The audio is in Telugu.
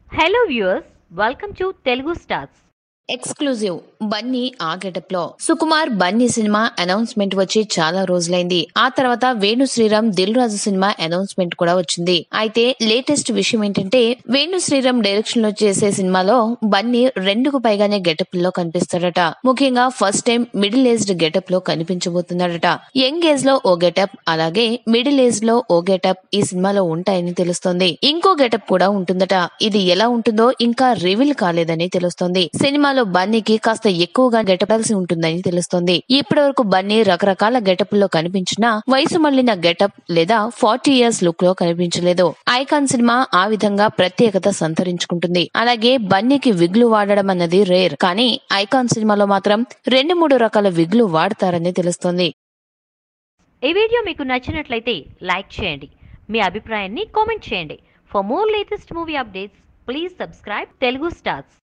hello viewers welcome to Telugu stars exclusive Bunny ఆ గెటప్ లో సుకుమార్ బన్నీ సినిమా అనౌన్స్మెంట్ వచ్చి చాలా రోజులైంది ఆ తర్వాత వేణు శ్రీరామ్ దిల్ రాజు సినిమా అనౌన్స్మెంట్ కూడా వచ్చింది అయితే లేటెస్ట్ విషయం ఏంటంటే వేణు శ్రీరామ్ డైరెక్షన్ లో చేసే సినిమాలో బన్నీ రెండుకు పైగానే గెటప్ లో కనిపిస్తాడట ముఖ్యంగా first time middle aged getup లో కనిపించబోతున్నాడట యంగ్ ఏజ్ లో ఓ గెటప్ అలాగే మిడిల్ ఏజ్ లో ఓ గెటప్ ఈ సినిమాలో ఉంటాయని తెలుస్తోంది ఇంకో గెటప్ కూడా ఉంటుందట ఇది ఎలా ఉంటుందో ఇంకా రివీల్ కాలేదని తెలుస్తోంది సినిమాలో బన్నీకి కాస్త ఎక్కువగా గెటపాల్సి ఉంటుందని తెలుస్తోంది ఇప్పటి వరకు బన్నీ రకరకాల గెటప్ లో కనిపించినా వయసు మళ్లిన గెటప్ లేదా ఫార్టీ ఇయర్స్ లుక్ లో కనిపించలేదు ఐకాన్ సినిమా ఆ విధంగా ప్రత్యేకత సంతరించుకుంటుంది అలాగే బన్నీకి విగ్లు వాడడం అన్నది రేర్ కానీ ఐకాన్ సినిమాలో మాత్రం రెండు మూడు రకాల విగ్లు వాడతారని తెలుస్తోంది ఈ వీడియో మీకు నచ్చినట్లయితే లైక్ చేయండి మీ అభిప్రాయాన్ని కామెంట్ చేయండి for more latest movie updates please subscribe Telugu stars